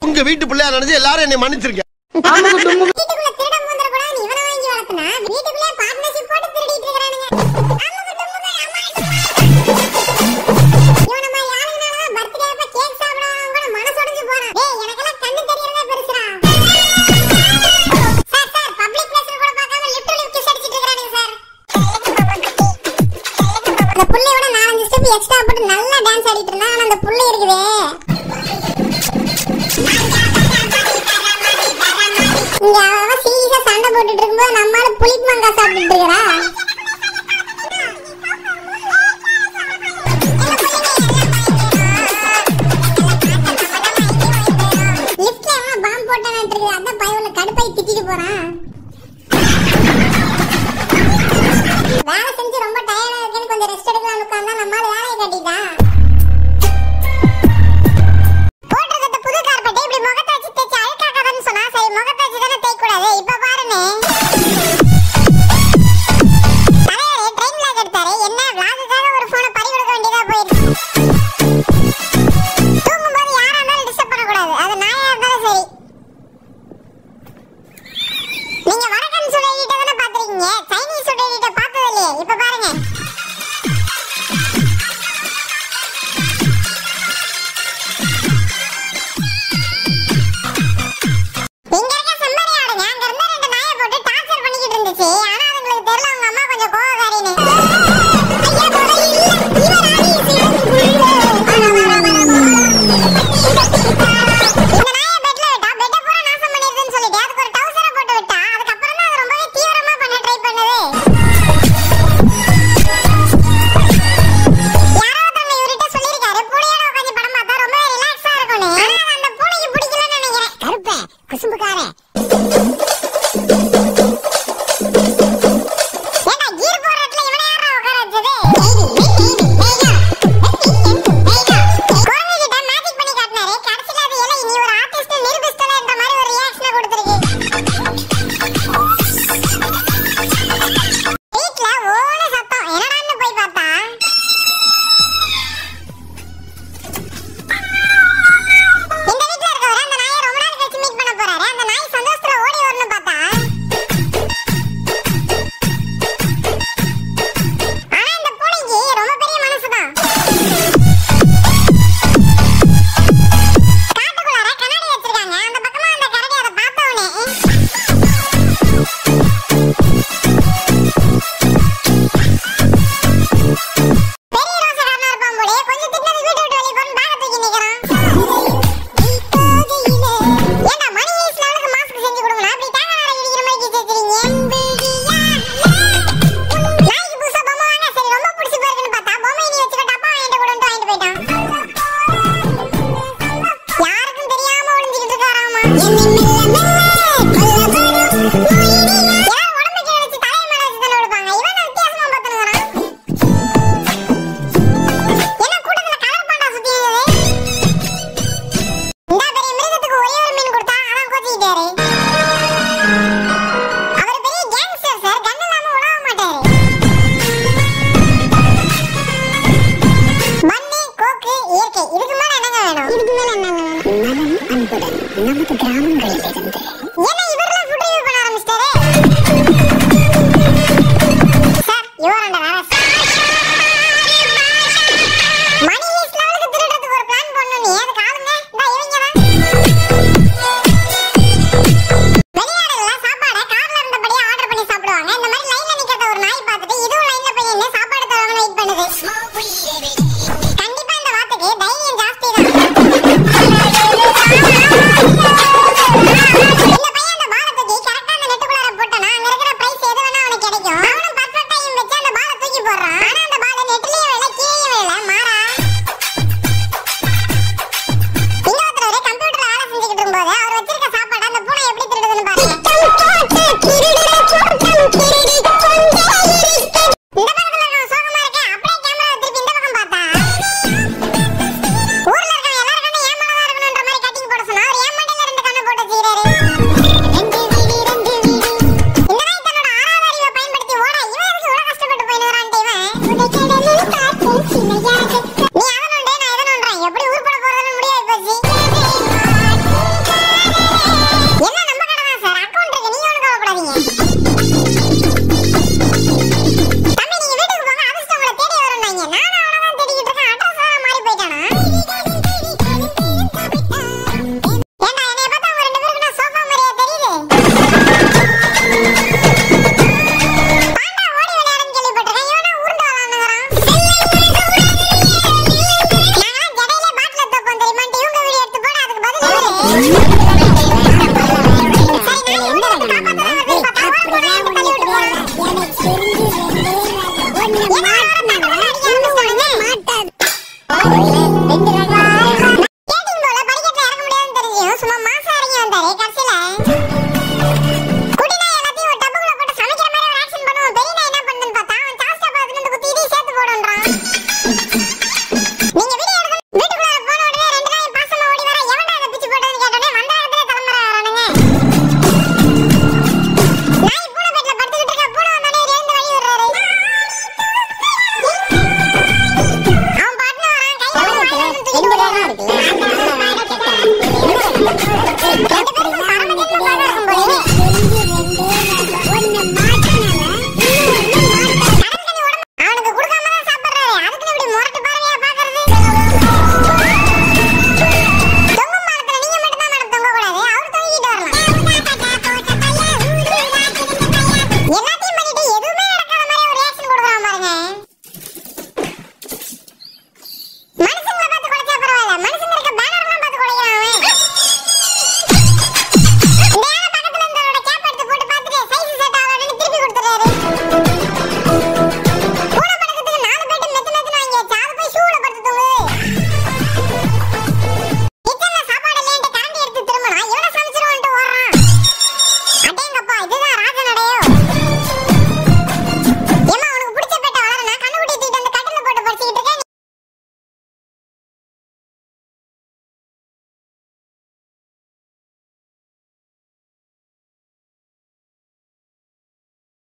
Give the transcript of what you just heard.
உங்க வீட்டு பிள்ளையா நினைச்சு எல்லாரும் என்னை மன்னிச்சிருங்க வீட்டுக்குள்ள திருட மூந்தர கூட இவனை வாங்கி வளர்த்தனா வீட்டுக்குள்ளே பார்ட்னர்ஷிப் போட்டு திருடிட்டு இருக்கானுங்க இவன மாதிரி ஆளுங்கனால பர்த்டே அப்ப கேக் சாப்பிடறவங்க கூட மனசு உடைஞ்சு போறான் டேய் எனக்கெல்லாம் கண்ணு தெரியறதே பெருசுடா சார் சார் பப்ளிக் பிளேஸ்ல கூட பார்க்காம லிஃப்ட் லிஃப்ட் கிஸ் அடிச்சிட்டு இருக்கானுங்க சார் அந்த புள்ளையோட நாலஞ்சு ஸ்டெப் எக்ஸ்ட்ரா போட்டு நல்லா டான்ஸ் ஆடிட்டு இருந்தா ஆனா அந்த புள்ளை இருக்குதே இங்க அவன் சீரியஸா சண்டை போட்டுட்டு இருக்கும்போது நம்மால புளிப்பு மங்காய் சாப்பிட்டுட்டு இருக்கறா லிஃப்ட்ல அவன் பாம்பு போட்டான்னு இருக்கு அதான் பயவுல கடுப்பாய் திட்டிட்டு போறான் வேலை செஞ்சு ரொம்ப டயர்டா இருக்கேன்னு கொஞ்சம் ரெஸ்ட் எடுக்கலாம்னு உட்கார்ந்தா நம்மால வேலையை கட்டிட்டான் போட்டிருக்கிறது புது கார்பெட் இப்படி முகத்தை வச்சு தேய்ச்சி அழுக்காக்காதன்னு சொன்னா சரி முகத்தை வச்சு தானே தேய்க்க கூடாது இப்ப பாருங்க தலைவரே ட்ரெயின் லாக் எடுத்தாரு என்ன விளாகுக்காக ஒரு போனை பறி கொடுக்க வேண்டியதா போயிருக்கு தூங்கும்போது யாரா இருந்தாலும் டிஸ்டர்ப் பண்ணக்கூடாது அது நாயா இருந்தாலும் சரி நீங்க வடக்கன் சுடேடிட்ட தானே பாத்திருக்கீங்க சைனீஸ் சுடேடிட்ட பார்த்தது இல்லையே இப்ப பாருங்க இங்க இருக்க செம்மறி ஆடுங்க அங்க இருந்த ரெண்டு நாயை போட்டு டார்ச்சர் பண்ணிக்கிட்டு இருந்துச்சு ஆனா அதுங்களுக்கு தெரியல அவங்க அம்மா கொஞ்சம் கோவக்காரின்னு ஐயா, முதல்ல இல்ல. இவன் ஆடி சிவன் புல்லு. இந்த நாயை பெட்ல விட்டா பெட்டை பூரா நாசம் பண்ணிருதுன்னு சொல்லிட்டு அதுக்கு ஒரு டவுசரை போட்டு விட்டா அதுக்கப்புறம் தான் அது ரொம்பவே தீவிரமா பண்ண ட்ரை பண்ணுது யாரோ ஒருத்தவங்க இவர்கிட்ட சொல்லியிருக்காரு பூனையோட உட்காந்து படம் பார்த்தா ரொம்பவே ரிலாக்ஸா இருக்கும்னு ஆனா அது அந்த பூனைக்கு பிடிக்கலன்னு நினைக்கிறேன் கருப்பே குசும்புக்காரே ஏண்டா கீர் போற இடத்துல இவனை யாரா உட்கார வச்சது குரங்கு கிட்ட மேஜிக் பண்ணி காட்டினாரு கடைசியில அது இலை நீ ஒரு ஆர்டிஸ்ட் நிரூபிஸ்டல என்ற மாதிரி ஒரு ரியாக்ஷனை கொடுத்துருக்கு வீட்ல ஓன சத்தம் என்னடான்னு போய் பார்த்தா இந்த வீட்ல இருக்கவரு அந்த நாயை ரொம்ப நாள் கழிச்சு மீட் பண்ண போறாரு அந்த நாய் சந்தோஷத்துல ஓடி வரணும் பார்த்தா ஆனா இந்த பூனைக்கு ரொம்ப பெரிய மனசுதான் காட்டுக்குள்ளார கண்ணாடி வச்சிருக்காங்க அந்த பக்கமா அந்த கரடி அதை பார்த்த உடனே பெரிய ரோசக்காரனா இருப்பான் போலயே கொஞ்சம் திட்டினது வீட்டு விட்டு வெளியே போன்னு பேக தூக்கி நிக்கிறான் ஏண்டா மணி வயசுல அவளுக்கு மாஸ்க் செஞ்சு கொடுங்களா அப்படி தேங்காய் நாரை இடிக்கிற மாதிரி கீச்சு வச்சிருக்கீங்க நாய்க்கு புதுசா பொம்மை வாங்க சரி ரொம்ப பிடிச்சு போயிருக்குன்னு பார்த்தா பொம்மை நீ வச்சுக்க டப்பா வாங்கிட்டு கொடுன்ட்டு வாங்கிட்டு போயிட்டான் யாருக்கும் தெரியாம ஒளிஞ்சுக்கிட்டு இருக்காராமா யார் உடம்பு கீழே வச்சு தலையை மேல வச்சு தானே கொடுப்பாங்க இவன் என்ன வித்தியாசமா பார்த்துனுக்குறான் என்ன கூட்டத்துல கலர் பாண்டா சுத்தி இருந்தது இந்த பெரிய மிருகத்துக்கு ஒரே ஒரு மீன் கொடுத்தா அதான் கோச்சிக்கிட்டாரு அவர் பெரிய கேங்ஸ்டர் சார் கன் இல்லாம உழவ மாட்டாரு மண்ணு கோக்கு இயற்கை இதுக்கு மேல என்னங்க வேணும் இதுக்கு மேல என்னங்க வேணும் நலம் அன்புடன் நமது கிராமங்களில் இருந்து என்ன இவரெல்லாம் ஃபுட் ரிவ்யூ பண்ண ஆரம்பிச்சிட்டாரு sir your under arrest Money Heist லெவலுக்கு திருடுறதுக்கு ஒரு பிளான் பண்ணணும் நீ அதுக்கு ஆளுங்க இந்த இவங்க தான் வெளிநாடுகள்ல சாப்பாடை கார்ல இருந்தபடியே ஆர்டர் பண்ணி சாப்பிடுவாங்க இந்த மாதிரி லைன்ல நிக்கிறத ஒரு நாய் பார்த்துட்டு இதுவும் லைன்ல போய் நின்னு சாப்பாடு தரவங்க வெயிட் பண்ணுது கண்டிப்பா இந்த வாத்துக்கு தைரியம் ஜாஸ்தி தான் இந்த பையன் அந்த போறேன்